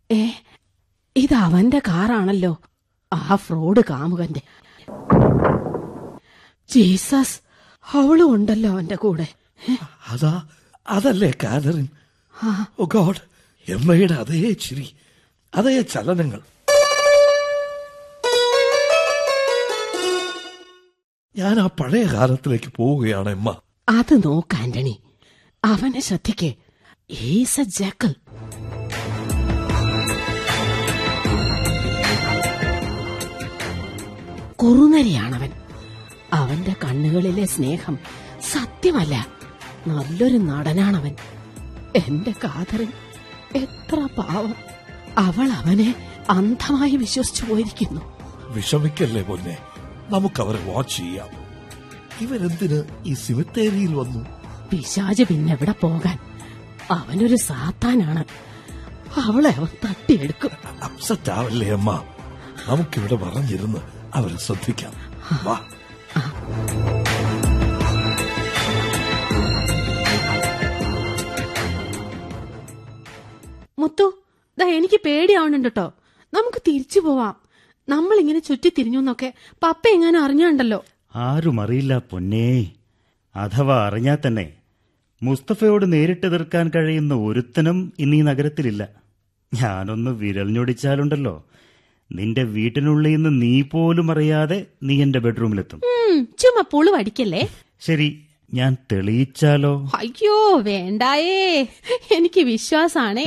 ഏ ഇത് അവന്റെ കാറാണല്ലോ ആ ഫ്രോഡ് കാമുകന്റെ ജീസസ് അവളും ഉണ്ടല്ലോ അവന്റെ കൂടെ അതാ അതല്ലേ കാതറിൻ ഓ ഗോഡ് എമ്മയുടെ അതേ ചിരി അതേ ചലനങ്ങൾ ഞാൻ ആ പഴയ കാലത്തിലേക്ക് പോവുകയാണ് എമ്മ അത് നോക്ക് ആന്റണി അവനെ ശ്രദ്ധിക്കേ ഈസ ജക്കൽ കുറുനരിയാണവൻ അവന്റെ കണ്ണുകളിലെ സ്നേഹം സത്യമല്ല നല്ലൊരു നടനാണവൻ എന്റെ കാതറിൻ എത്ര പാവം അവൾ അവനെ അന്ധമായി വിശ്വസിച്ചു പോയിരിക്കുന്നു വിഷമിക്കല്ലേ പൊന്നെ നമുക്കവരെ വാച്ച് ചെയ്യാം ഇവരെന്തിന് ഈ സിമിത്തേരിയിൽ വന്നു പിശാജ് പിന്നെവിടെ പോകാൻ അവനൊരു സാത്താനാണ് അവളെ അവൻ തട്ടിയെടുക്കും അപ്സെറ്റ് ആവല്ലേ അമ്മ നമുക്കിവിടെ പറഞ്ഞിരുന്ന് അവരെ ശ്രദ്ധിക്കാം വാ മുത്തു ദാ എനിക്ക് പേടിയാവുന്നുണ്ട് കേട്ടോ നമുക്ക് തിരിച്ചു പോവാം നമ്മൾ ഇങ്ങനെ ചുറ്റി തിരിഞ്ഞു എന്നൊക്കെ പപ്പ എങ്ങനെ അറിഞ്ഞുണ്ടല്ലോ ആരും അറിയില്ല പൊന്നേ അഥവാ അറിഞ്ഞാൽ തന്നെ മുസ്തഫയോട് നേരിട്ട് എതിർക്കാൻ കഴിയുന്ന ഒരുത്തനും ഇന്ന് ഈ നഗരത്തിലില്ല ഞാനൊന്ന് വിരൽ ഞൊടിച്ചാലുണ്ടല്ലോ നിന്റെ വീട്ടിനുള്ളിൽ നിന്ന് നീ പോലും അറിയാതെ നീ എന്റെ ബെഡ്റൂമിലെത്തും ഉം, ചുമ്മാ പുളു അടിക്കല്ലേ ശരി ഞാൻ തെളിയിച്ചാലോ അയ്യോ വേണ്ടായേ എനിക്ക് വിശ്വാസാണേ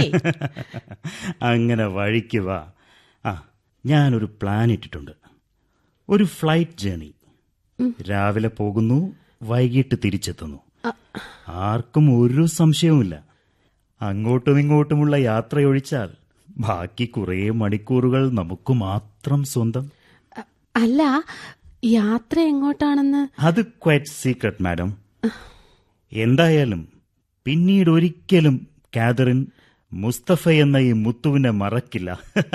അങ്ങനെ വഴിക്ക് വാ ആ ഞാനൊരു പ്ലാൻ ഇട്ടിട്ടുണ്ട് ഒരു ഫ്ലൈറ്റ് ജേണി രാവിലെ പോകുന്നു വൈകിട്ട് തിരിച്ചെത്തുന്നു ആർക്കും ഒരു സംശയവുമില്ല അങ്ങോട്ടും ഇങ്ങോട്ടുമുള്ള യാത്രയൊഴിച്ചാൽ ബാക്കി കുറേ മണിക്കൂറുകൾ നമുക്ക് മാത്രം സ്വന്തം അ- അല്ല യാത്ര എങ്ങോട്ടാണെന്ന് അത് ക്വൈറ്റ് സീക്രട്ട് മാഡം എന്തായാലും പിന്നീട് ഒരിക്കലും കാതറിൻ മുസ്തഫ എന്ന ഈ മുത്തുവിനെ മറക്കില്ല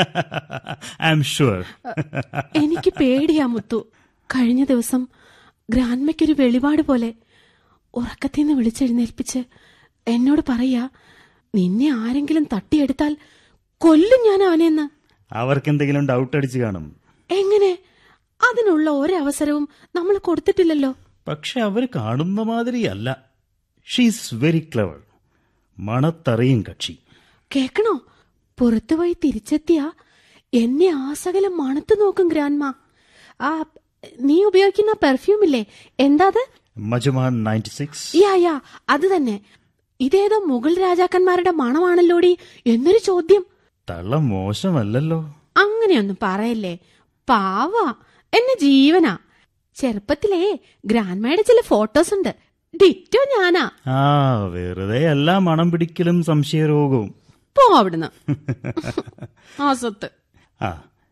ഐ എം ഷുവർ എനിക്ക് പേടിയാ മുത്തു കഴിഞ്ഞ ദിവസം ഗ്രാൻമയ്ക്കൊരു വെളിപാട് പോലെ ഉറക്കത്തിൽ നിന്ന് വിളിച്ചെഴുന്നേൽപ്പിച്ച് എന്നോട് പറയാ നിന്നെ ആരെങ്കിലും തട്ടിയെടുത്താൽ കൊല്ലും ഞാൻ അവനെന്ന് അവർക്കെന്തെങ്കിലും ഡൗട്ട് അടിച്ചു കാണും എങ്ങനെ അതിനുള്ള ഒരവസരവും നമ്മൾ കൊടുത്തിട്ടില്ലല്ലോ പക്ഷെ അവർ കാണുന്ന മാതിരിയല്ല ഷീസ് വെരി ക്ലവർ മണത്തറിയും കക്ഷി കേക്കണോ പുറത്തുപോയി തിരിച്ചെത്തിയ എന്നെ ആസകലം മണത്തു നോക്കും ഗ്രാൻമ ആ നീ ഉപയോഗിക്കുന്ന പെർഫ്യൂം ഇല്ലേ എന്താത് മജുമാൻ നയൻറ്റി സിക്സ് യാ യാ അത് തന്നെ ഇതേതോ മുഗൾ രാജാക്കന്മാരുടെ മണമാണല്ലോടി എന്നൊരു ചോദ്യം തള്ള മോശമല്ലല്ലോ അങ്ങനെയൊന്നും പറയല്ലേ പാവ എന്നെ ജീവനാ ചെറുപ്പത്തിലേ ഗ്രാൻമയുടെ ചില ഫോട്ടോസ് ഉണ്ട് ഡിറ്റോ ഞാനാ ആ വെറുതെ എല്ലാ മണം പിടിക്കലും സംശയരോഗവും പോ അവിടുന്ന് ആ സ്വത്ത് ആ